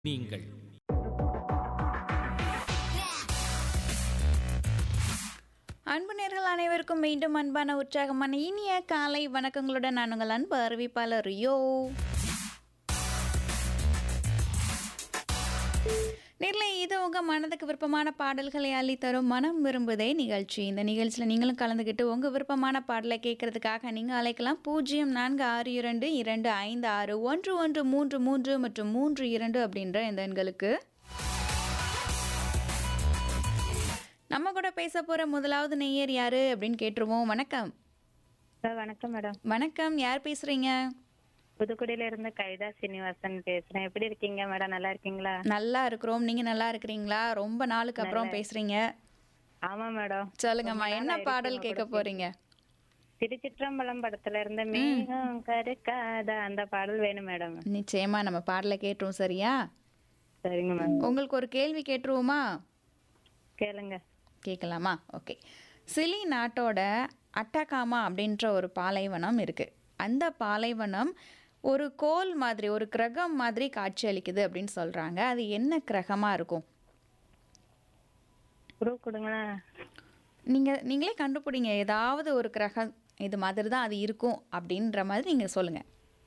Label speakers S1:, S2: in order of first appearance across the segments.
S1: நீங்கள்
S2: அன்பு நேர்கள் அனைவருக்கும் மீண்டும் அன்பான உற்சாகமான இனிய காலை வணக்கங்களுடன் நான் உங்கள் அன்பு அறிவிப்பாளர் ரியோ நேரில் இது உங்கள் மனதுக்கு விருப்பமான பாடல்களை அள்ளி தரும் மனம் விரும்புதே நிகழ்ச்சி இந்த நிகழ்ச்சியில் நீங்களும் கலந்துக்கிட்டு உங்கள் விருப்பமான பாடலை கேட்கறதுக்காக நீங்கள் அழைக்கலாம் பூஜ்ஜியம் நான்கு ஆறு இரண்டு இரண்டு ஐந்து ஆறு ஒன்று ஒன்று மூன்று மூன்று மற்றும் மூன்று இரண்டு அப்படின்ற இந்த எண்களுக்கு நம்ம கூட பேச போற முதலாவது நேயர் யாரு அப்படின்னு கேட்டுருவோம் வணக்கம்
S3: சார் வணக்கம் மேடம்
S2: வணக்கம் யார் பேசுறீங்க
S3: புதுக்குடியில இருந்து கைதா சீனிவாசன் பேசுறேன் எப்படி இருக்கீங்க மேடம் நல்லா இருக்கீங்களா
S2: நல்லா இருக்கிறோம் நீங்க நல்லா இருக்கிறீங்களா ரொம்ப நாளுக்கு அப்புறம் பேசுறீங்க
S3: ஆமா மேடம்
S2: சொல்லுங்கம்மா என்ன பாடல் கேட்க போறீங்க
S3: திருச்சிற்றம்பலம் படத்துல இருந்த மேகம் கருக்காதா அந்த பாடல் வேணும் மேடம்
S2: நிச்சயமா நம்ம பாடலை கேட்டுருவோம் சரியா
S3: சரிங்க மேம்
S2: உங்களுக்கு ஒரு கேள்வி கேட்டுருவோமா
S3: கேளுங்க
S2: கேட்கலாமா ஓகே சிலி நாட்டோட அட்டகாமா அப்படின்ற ஒரு பாலைவனம் இருக்கு அந்த பாலைவனம் ஒரு கோல் மாதிரி ஒரு கிரகம் மாதிரி காட்சி அளிக்குது அப்படின்னு சொல்றாங்க அது என்ன கிரகமா இருக்கும்
S3: குரூப் கொடுங்களேன்
S2: நீங்க நீங்களே கண்டுபிடிங்க ஏதாவது ஒரு கிரகம் இது மாதிரி தான் அது இருக்கும் அப்படின்ற மாதிரி நீங்க சொல்லுங்க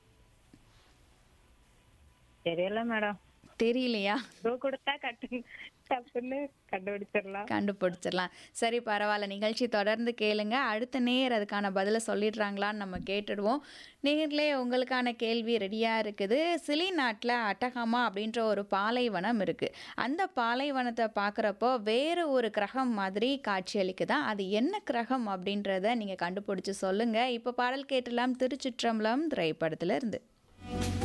S3: தெரியல மேடம்
S2: தெரியலையா
S3: குரூப் கொடுத்தா கட்டு டப்புன்னு கண்டுபிடிச்சிடலாம்
S2: கண்டுபிடிச்சிடலாம் சரி பரவாயில்ல நிகழ்ச்சி தொடர்ந்து கேளுங்க அடுத்த நேர் அதுக்கான பதிலை சொல்லிடுறாங்களான்னு நம்ம கேட்டுடுவோம் நேர்லே உங்களுக்கான கேள்வி ரெடியாக இருக்குது சிலி நாட்டில் அட்டகாமா அப்படின்ற ஒரு பாலைவனம் இருக்குது அந்த பாலைவனத்தை பார்க்குறப்போ வேறு ஒரு கிரகம் மாதிரி காட்சியளிக்குதா அது என்ன கிரகம் அப்படின்றத நீங்கள் கண்டுபிடிச்சி சொல்லுங்கள் இப்போ பாடல் கேட்டலாம் திருச்சிற்றம்பலம் திரைப்படத்துல இருந்து